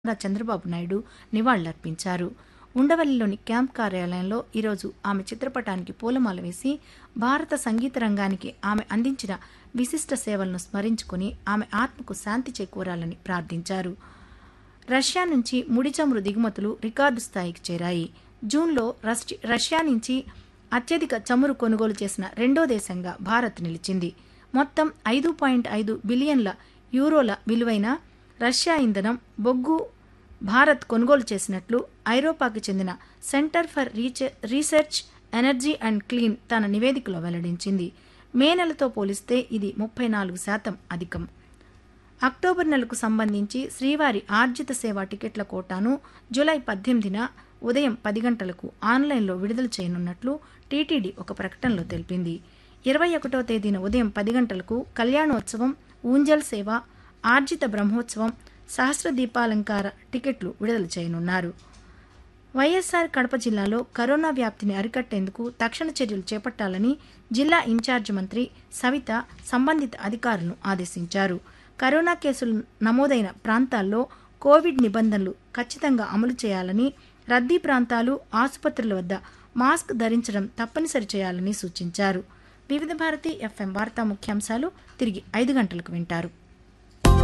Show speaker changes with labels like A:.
A: నారా చంద్రబాబు నాయుడు నివాళులర్పించారు ఉండవల్లిలోని క్యాంప్ కార్యాలయంలో ఈరోజు ఆమె చిత్రపటానికి పూలమాల వేసి భారత సంగీత రంగానికి ఆమె అందించిన విశిష్ట సేవలను స్మరించుకుని ఆమె ఆత్మకు శాంతి చేకూరాలని ప్రార్థించారు రష్యా నుంచి ముడి చమురు దిగుమతులు రికార్డు స్థాయికి చేరాయి జూన్లో రష్య- రష్యా నుంచి అత్యధిక చమురు కొనుగోలు చేసిన రెండో దేశంగా భారత్ నిలిచింది మొత్తం ఐదు పాయింట్ ఐదు బిలియన్ల యూరోల విలువైన రష్యా ఇంధనం బొగ్గు భారత్ కొనుగోలు చేసినట్లు ఐరోపాకు చెందిన సెంటర్ ఫర్ రీచ- రీసెర్చ్ ఎనర్జీ అండ్ క్లీన్ తన నివేదికలో వెల్లడించింది మే నెలతో పోలిస్తే ఇది ముప్పై నాలుగు శాతం అధికం అక్టోబర్ నెలకు సంబంధించి శ్రీవారి ఆర్జిత సేవ టికెట్ల కోటాను జూలై పద్దెనిమిదిన ఉదయం పది గంటలకు ఆన్లైన్లో విడుదల చేయనున్నట్లు టీటీడీ ఒక ప్రకటనలో తెలిపింది ఇరవై ఒకటో తేదీన ఉదయం పది గంటలకు కళ్యాణోత్సవం ఊంజల్ సేవ ఆర్జిత బ్రహ్మోత్సవం సహస్ర దీపాలంకార టికెట్లు విడుదల చేయనున్నారు వైఎస్సార్ కడప జిల్లాలో కరోనా వ్యాప్తిని అరికట్టేందుకు తక్షణ చర్యలు చేపట్టాలని జిల్లా ఇన్ఛార్జ్ మంత్రి సవిత సంబంధిత అధికారులను ఆదేశించారు కరోనా కేసులు నమోదైన ప్రాంతాల్లో కోవిడ్ నిబంధనలు ఖచ్చితంగా అమలు చేయాలని రద్దీ ప్రాంతాలు ఆసుపత్రుల వద్ద మాస్క్ ధరించడం తప్పనిసరి చేయాలని సూచించారు వివిధ భారతి ఎఫ్ఎం వార్తా ముఖ్యాంశాలు తిరిగి ఐదు గంటలకు వింటారు